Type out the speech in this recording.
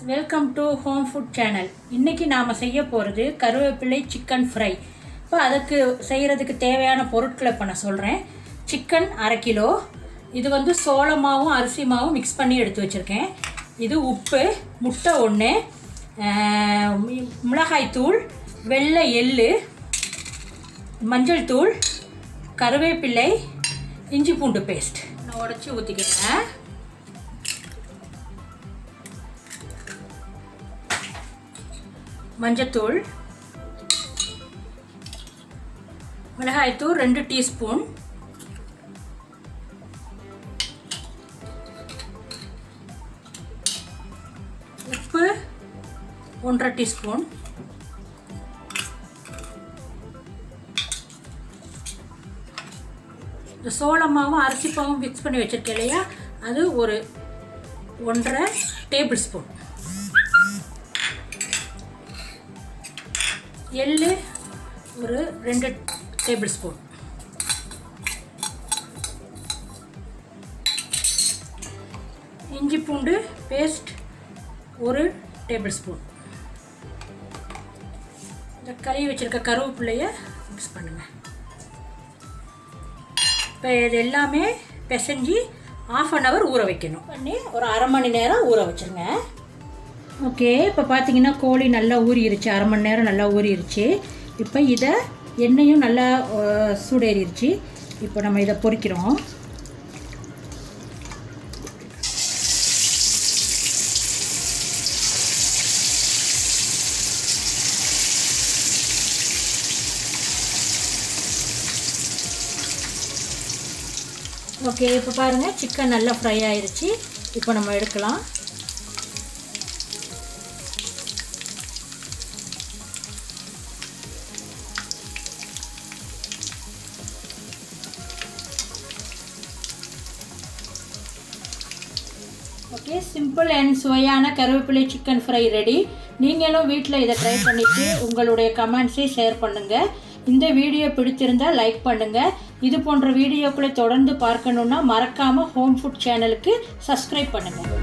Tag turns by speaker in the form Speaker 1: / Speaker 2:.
Speaker 1: welcome to home food channel இன்றைக்கி நாம் செய்ய போகிறது கருவேப்பிலை சிக்கன் ஃப்ரை இப்போ அதுக்கு செய்கிறதுக்கு தேவையான பொருட்களை இப்போ நான் சொல்கிறேன் சிக்கன் அரை கிலோ இது வந்து சோள மாவும் அரிசி மாவும் மிக்ஸ் பண்ணி எடுத்து வச்சுருக்கேன் இது உப்பு முட்டை ஒன்று மிளகாய்த்தூள் வெள்ளை எள்ளு மஞ்சள் தூள் கருவேப்பிலை இஞ்சி பூண்டு பேஸ்ட் நான் உடச்சி ஊற்றிக்கிறேன் மஞ்சத்தூள் மிளகாய்த்தூள் ரெண்டு டீஸ்பூன் உப்பு ஒன்றரை டீஸ்பூன் இந்த சோள மாவும் அரிசி மாவும் மிக்ஸ் பண்ணி வச்சுருக்கேன் இல்லையா அது ஒரு ஒன்றரை டேபிள் ஸ்பூன் எள்ளு ஒரு ரெண்டு டேபிள் ஸ்பூன் இஞ்சி பூண்டு பேஸ்ட் ஒரு டேபிள் ஸ்பூன் இந்த கழுவி வச்சுருக்க கருவேப்பிலைய மிக்ஸ் பண்ணுங்கள் இப்போ இது எல்லாமே பிசைஞ்சு ஆஃப் அன் ஹவர் ஊற வைக்கணும் பண்ணி ஒரு அரை மணி நேரம் ஊற வச்சுருங்க ஓகே இப்போ பார்த்தீங்கன்னா கோழி நல்லா ஊறிடுச்சு அரை மணி நேரம் நல்லா ஊறிடுச்சு இப்போ இதை எண்ணெயும் நல்லா அஹ், சூடேறிடுச்சு இப்போ நம்ம இதை பொரிக்கிறோம் ஓகே இப்போ பாருங்கள் சிக்கன் நல்லா ஃப்ரை ஆயிருச்சு இப்போ நம்ம எடுக்கலாம் ஓகே சிம்பிள் அண்ட் சுவையான கருவேப்பிலை சிக்கன் ஃப்ரை ரெடி நீங்களும் வீட்டில் இதை ட்ரை பண்ணிவிட்டு உங்களுடைய கமெண்ட்ஸை ஷேர் பண்ணுங்கள் இந்த வீடியோ பிடிச்சிருந்தால் லைக் பண்ணுங்கள் இது போன்ற வீடியோக்களை தொடர்ந்து பார்க்கணுன்னா மறக்காமல் ஹோம் ஃபுட் சேனலுக்கு சப்ஸ்கிரைப் பண்ணுங்கள்